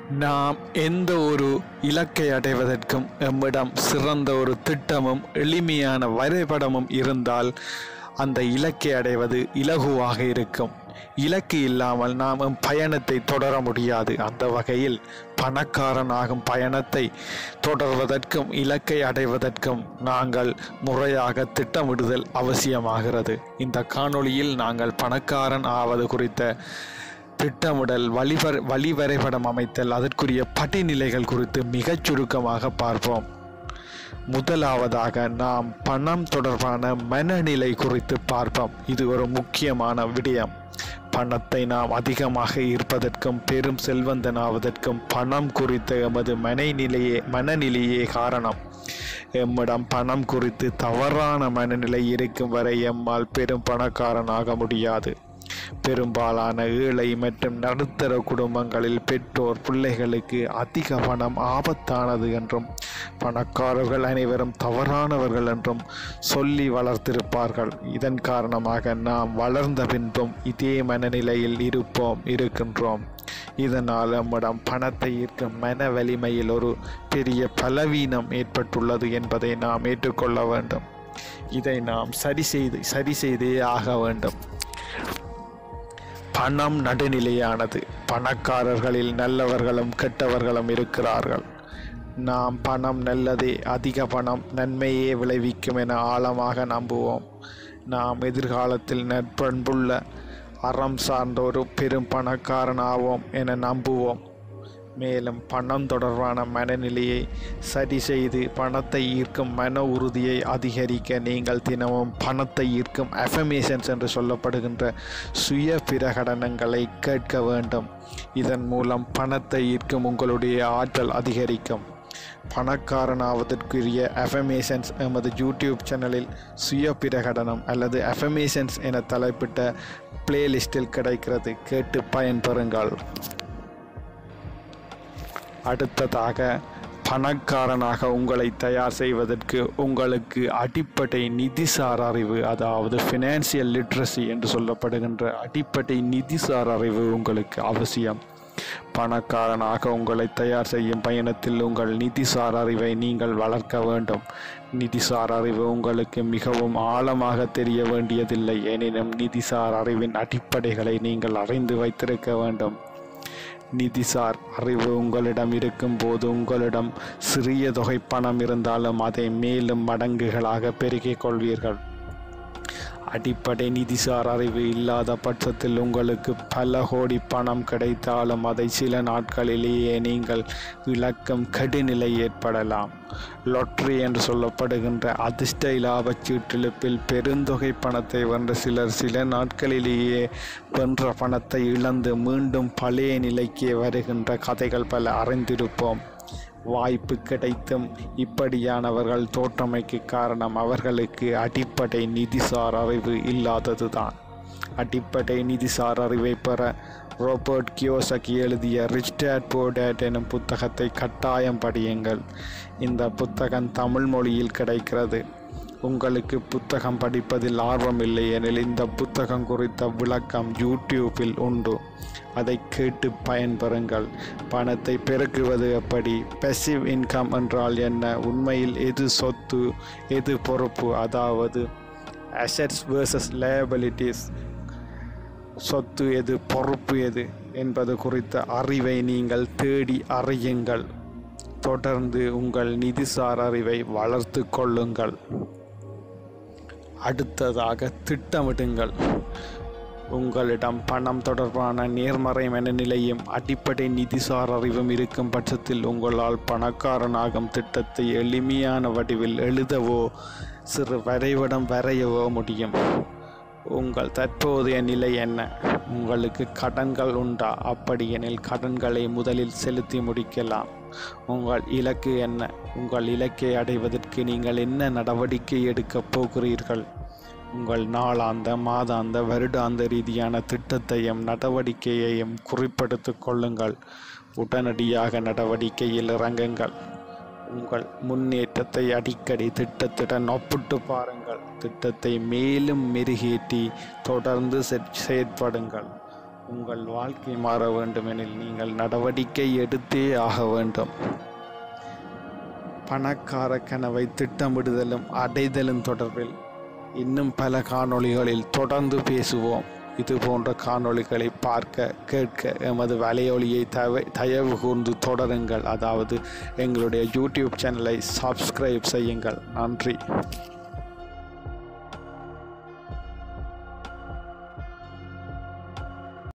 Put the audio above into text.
நாம் எந்த ஒரு இலக்கை அடைவதற்கும் எம்மிடம் சிறந்த ஒரு திட்டமும் எளிமையான வரைபடமும் இருந்தால் அந்த இலக்கை அடைவது இலகுவாக இருக்கும் இலக்கு இல்லாமல் நாம் எம் பயணத்தை தொடர முடியாது அந்த வகையில் பணக்காரனாகும் பயணத்தை தொடர்வதற்கும் இலக்கை அடைவதற்கும் நாங்கள் முறையாக திட்டமிடுதல் அவசியமாகிறது இந்த காணொளியில் நாங்கள் பணக்காரன் ஆவது குறித்த திட்டமிடல் வழிவர் வழி வரைபடம் அமைத்தல் அதற்குரிய படிநிலைகள் குறித்து மிகச் சுருக்கமாக பார்ப்போம் முதலாவதாக நாம் பணம் தொடர்பான மனநிலை குறித்து பார்ப்போம் இது ஒரு முக்கியமான விடயம் பணத்தை நாம் அதிகமாக ஈர்ப்பதற்கும் பெரும் செல்வந்தனாவதற்கும் பணம் குறித்த எமது மனநிலையே மனநிலையே காரணம் எம்மிடம் பணம் குறித்து தவறான மனநிலை இருக்கும் வரை எம்மால் பெரும் பணக்காரனாக முடியாது பெரும்பாலான ஏழை மற்றும் நடுத்தர குடும்பங்களில் பெற்றோர் பிள்ளைகளுக்கு அதிக பணம் ஆபத்தானது என்றும் பணக்காரர்கள் அனைவரும் தவறானவர்கள் என்றும் சொல்லி வளர்த்திருப்பார்கள் இதன் காரணமாக நாம் வளர்ந்த பின்பும் இதே மனநிலையில் இருப்போம் இருக்கின்றோம் இதனால் நம்மிடம் பணத்தை ஈர்க்கும் மன வலிமையில் ஒரு பெரிய பலவீனம் ஏற்பட்டுள்ளது என்பதை நாம் ஏற்றுக்கொள்ள வேண்டும் இதை நாம் சரி செய்து சரி செய்தே ஆக வேண்டும் பணம் நடுநிலையானது பணக்காரர்களில் நல்லவர்களும் கெட்டவர்களும் இருக்கிறார்கள் நாம் பணம் நல்லதே அதிக பணம் நன்மையே விளைவிக்கும் என ஆழமாக நம்புவோம் நாம் எதிர்காலத்தில் நற்பண்புள்ள அறம் சார்ந்த ஒரு பெரும் பணக்காரனாவோம் என நம்புவோம் மேலும் பணம் தொடர்பான மனநிலையை சரி செய்து பணத்தை ஈர்க்கும் மன உறுதியை அதிகரிக்க நீங்கள் தினமும் பணத்தை ஈர்க்கும் அஃபமேஷன்ஸ் என்று சொல்லப்படுகின்ற சுய பிரகடனங்களை கேட்க வேண்டும் இதன் மூலம் பணத்தை ஈர்க்கும் உங்களுடைய ஆற்றல் அதிகரிக்கும் பணக்காரனாவதற்குரிய அஃபமேஷன்ஸ் எமது யூடியூப் சேனலில் சுய பிரகடனம் அல்லது அஃபமேஷன்ஸ் என தலைப்பிட்ட பிளேலிஸ்டில் கிடைக்கிறது கேட்டு பயன்பெறுங்கள் அடுத்ததாக பணக்காரனாக உங்களை தயார் செய்வதற்கு உங்களுக்கு அடிப்படை நிதிசார் அறிவு அதாவது ஃபினான்சியல் லிட்ரஸி என்று சொல்லப்படுகின்ற அடிப்படை நிதிசார் அறிவு உங்களுக்கு அவசியம் பணக்காரனாக உங்களை தயார் செய்யும் பயணத்தில் உங்கள் நிதிசார் அறிவை நீங்கள் வளர்க்க வேண்டும் நிதிசார் அறிவு உங்களுக்கு மிகவும் ஆழமாக தெரிய வேண்டியதில்லை எனினும் நிதிசார் அறிவின் அடிப்படைகளை நீங்கள் அறிந்து வைத்திருக்க வேண்டும் நிதிசார் அறிவு உங்களிடம் இருக்கும்போது உங்களிடம் சிறிய தொகை பணம் இருந்தாலும் அதை மேலும் மடங்குகளாக பெருக்கிக் கொள்வீர்கள் அடிப்படை நிதிசார் அறிவு இல்லாத பட்சத்தில் உங்களுக்கு பல கோடி பணம் கிடைத்தாலும் அதை சில நாட்களிலேயே நீங்கள் இழக்கும் கடுநிலை ஏற்படலாம் லொட்டரி என்று சொல்லப்படுகின்ற அதிர்ஷ்ட இலாபச் சீட்டிழுப்பில் பெருந்தொகை பணத்தை வென்ற சிலர் சில நாட்களிலேயே வென்ற பணத்தை இழந்து மீண்டும் பழைய நிலைக்கே வருகின்ற கதைகள் பல அறிந்திருப்போம் வாய்ப்பு கிடைத்தும் இப்படியானவர்கள் தோற்றமைக்கு காரணம் அவர்களுக்கு அடிப்படை நிதிசார் அறிவு இல்லாததுதான் அடிப்படை நிதிசார் அறிவை பெற ரோபர்ட் கியோசகி எழுதிய ரிச் டேட் போர் டேட் எனும் புத்தகத்தை கட்டாயம் படியுங்கள் இந்த புத்தகம் தமிழ் மொழியில் கிடைக்கிறது உங்களுக்கு புத்தகம் படிப்பதில் ஆர்வம் இல்லை எனில் இந்த புத்தகம் குறித்த விளக்கம் யூடியூப்பில் உண்டு அதை கேட்டு பயன்பெறுங்கள் பணத்தை பெருக்குவது எப்படி பெசிவ் இன்கம் என்றால் என்ன உண்மையில் எது சொத்து எது பொறுப்பு அதாவது அசட்ஸ் வேர்சஸ் லேபிலிட்டிஸ் சொத்து எது பொறுப்பு எது என்பது குறித்த அறிவை நீங்கள் தேடி அறியுங்கள் தொடர்ந்து உங்கள் நிதிசார் அறிவை வளர்த்து கொள்ளுங்கள் அடுத்ததாக திட்டமிடுங்கள் உங்களிடம் பணம் தொடர்பான நேர்மறை மனநிலையும் அடிப்படை நிதிசார் அறிவும் இருக்கும் பட்சத்தில் உங்களால் பணக்காரனாகும் திட்டத்தை எளிமையான வடிவில் எழுதவோ சிறு வரைபடம் வரையவோ முடியும் உங்கள் தற்போதைய நிலை என்ன உங்களுக்கு கடன்கள் உண்டா அப்படியெனில் கடன்களை முதலில் செலுத்தி முடிக்கலாம் உங்கள் இலக்கு என்ன உங்கள் இலக்கை அடைவதற்கு நீங்கள் என்ன நடவடிக்கை எடுக்கப் போகிறீர்கள் உங்கள் நாளாந்த மாதாந்த வருடாந்த ரீதியான திட்டத்தையும் நடவடிக்கையையும் குறிப்பெடுத்துக் கொள்ளுங்கள் உடனடியாக நடவடிக்கையில் இறங்குங்கள் உங்கள் முன்னேற்றத்தை அடிக்கடி திட்டத்துடன் ஒப்பிட்டு பாருங்கள் திட்டத்தை மேலும் மெருகேற்றி தொடர்ந்து செ- செயற்படுங்கள் உங்கள் வாழ்க்கை மாற வேண்டுமெனில் நீங்கள் நடவடிக்கை எடுத்தே ஆக வேண்டும் பணக்கார கனவை திட்டமிடுதலும் அடைதலும் தொடர்பில் இன்னும் பல காணொளிகளில் தொடர்ந்து பேசுவோம் இது போன்ற காணொளிகளை பார்க்க கேட்க எமது வலையொலியை தவ தயவு கூர்ந்து தொடருங்கள் அதாவது எங்களுடைய யூடியூப் சேனலை சப்ஸ்கிரைப் செய்யுங்கள் நன்றி